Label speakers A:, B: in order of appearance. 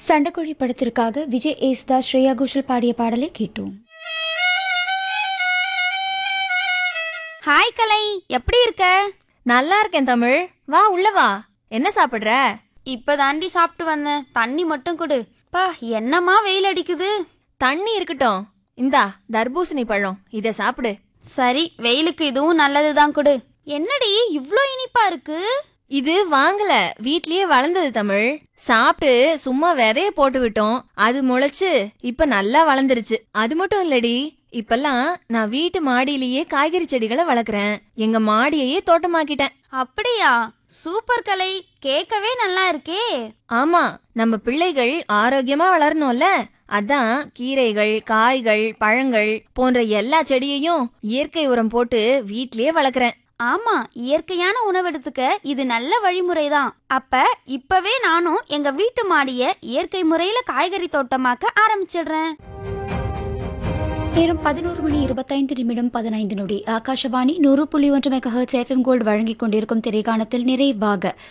A: சண்டைக்கோழி படத்திற்காக விஜய் ஏசுதாஸ் ஸ்ரேயா கோஷல் பாடிய பாடலை கேட்டோம்
B: ஹாய் கலை எப்படி இருக்க
C: நல்லா இருக்கேன் தமிழ் வா உள்ள வா என்ன சாப்பிடுற
B: இப்பதாண்டி சாப்பிட்டு வந்தேன் தண்ணி மட்டும் கொடு பா என்னமா வெயில் அடிக்குது
C: தண்ணி இருக்கட்டும் இந்தா தர்பூசணி பழம் இத சாப்பிடு
B: சரி வெயிலுக்கு இதுவும் நல்லதுதான் கொடு என்னடி இவ்ளோ இனிப்பா இருக்கு
C: இது வாங்கல வீட்லயே வளர்ந்தது தமிழ் சாப்பிட்டு சும்மா விதைய போட்டு விட்டோம் அது முளைச்சு இப்ப நல்லா வளர்ந்துருச்சு அது மட்டும் இல்லடி இப்பெல்லாம் நான் வீட்டு மாடியிலேயே காய்கறி செடிகளை வளர்க்குறேன் எங்க மாடியையே தோட்டமாக்கிட்டேன்
B: அப்படியா சூப்பர் கலை கேட்கவே நல்லா இருக்கே
C: ஆமா நம்ம பிள்ளைகள் ஆரோக்கியமா வளரணும்ல அதான் கீரைகள் காய்கள் பழங்கள் போன்ற எல்லா செடியையும் இயற்கை உரம் போட்டு வீட்லயே வளர்க்குறேன்
B: ஆமா இயற்கையான உணவெடுத்துக்க இது நல்ல வழிமுறைதான் அப்ப இப்பவே நானும் எங்க வீட்டு மாடிய இயற்கை முறையில காய்கறி தோட்டமாக்க ஆரம்பிச்சிடுறேன்
A: நேரம் பதினோரு மணி இருபத்தைந்து நிமிடம் பதினைந்து நொடி ஆகாஷவாணி நூறு புள்ளி ஒன்று மெகா ஹெர்ட்ஸ் எஃப்எம் கோல்டு வழங்கிக் கொண்டிருக்கும் திரைக்காணத்தில் நிறைவாக